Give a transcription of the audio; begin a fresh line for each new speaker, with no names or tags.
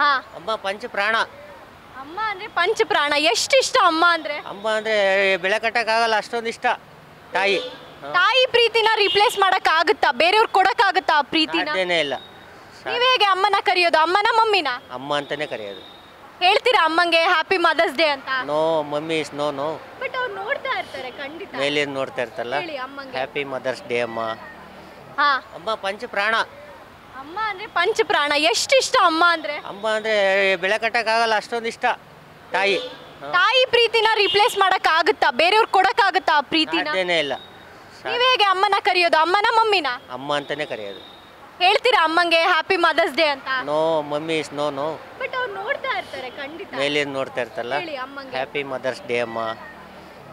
ಹಾ
ಅಮ್ಮ ಪಂಚ ಪ್ರಾಣ
ಅಮ್ಮ ಅಂದ್ರೆ ಪಂಚ ಪ್ರಾಣ ಎಷ್ಟು ಇಷ್ಟ ಅಮ್ಮ ಅಂದ್ರೆ
ಅಮ್ಮ ಅಂದರೆ ಬೆಳೆ ಕಟ್ಟಕ್ಕಾಗಲ್ಲ ಅಷ್ಟೊಂದು ಇಷ್ಟ ತಾಯಿ
ತಾಯಿ ಪ್ರೀತಿನ ರಿಪ್ಲೇಸ್ ಮಾಡಕ್ ಆಗುತ್ತಾ ಬೇರೆಯವ್ರ್ ಕೊಡಕ್ ಆಗುತ್ತಾ ಆ ಪ್ರೀತಿನ
ಸಾಧ್ಯನೇ ಇಲ್ಲ
ನೀವ್ ಹೇಗೆ ಅಮ್ಮನ ಕರೆಯೋದು ಅಮ್ಮನ ಮಮ್ಮಿನ
ಅಮ್ಮ ಅಂತಲೇ ಕರೆಯೋದು
ಹೇಳ್ತೀರಾ ಅಮ್ಮಂಗೆ ಹ್ಯಾಪಿ ಮದರ್ಸ್ ಡೇ ಅಂತ
no mummy is no no
but ಅವ್ರು ನೋಡ್ತಾ ಇರ್ತಾರೆ ಖಂಡಿತ
ಮೇಲಿಂದ ನೋಡ್ತಾ ಇರ್ತಲ್ಲ
ಹೇಳಿ ಅಮ್ಮಂಗೆ
ಹ್ಯಾಪಿ ಮದರ್ಸ್ ಡೇ ಅಮ್ಮ
ಹಾ
ಅಮ್ಮ ಪಂಚ ಪ್ರಾಣ
ಅಮ್ಮ ಅಂದ್ರೆ ಪಂಚ ಪ್ರಾಣ ಎಷ್ಟು ಇಷ್ಟ ಅಮ್ಮ ಅಂದ್ರೆ
ಅಮ್ಮ ಅಂದರೆ ಬೆಳೆ ಕಟ್ಟಕ್ಕಾಗಲ್ಲ ಅಷ್ಟೊಂದು ಇಷ್ಟ ತಾಯಿ
ತಾಯಿ ಪ್ರೀತಿನ ರಿಪ್ಲೇಸ್ ಮಾಡಕ್ ಆಗುತ್ತಾ ಬೇರೆಯವ್ರ್ ಕೊಡಕ್ ಆಗುತ್ತಾ ಆ ಪ್ರೀತಿನ
ಸಾಧ್ಯನೇ ಇಲ್ಲ
ನೀವ್ ಹೇಗೆ ಅಮ್ಮನ ಕರೆಯೋದು ಅಮ್ಮನ ಮಮ್ಮಿನ
ಅಮ್ಮ ಅಂತಲೇ ಕರೆಯೋದು
ಹೇಳ್ತೀರಾ ಅಮ್ಮಂಗೆ ಹ್ಯಾಪಿ ಮದರ್ಸ್ ಡೇ ಅಂತ
no mummy is no no
but ಅವ್ರು ನೋಡ್ತಾ ಇರ್ತಾರೆ ಖಂಡಿತ
ಮೇಲಿಂದ ನೋಡ್ತಾ ಇರ್ತಲ್ಲ
ಹೇಳಿ ಅಮ್ಮಂಗೆ
ಹ್ಯಾಪಿ ಮದರ್ಸ್ ಡೇ ಅಮ್ಮ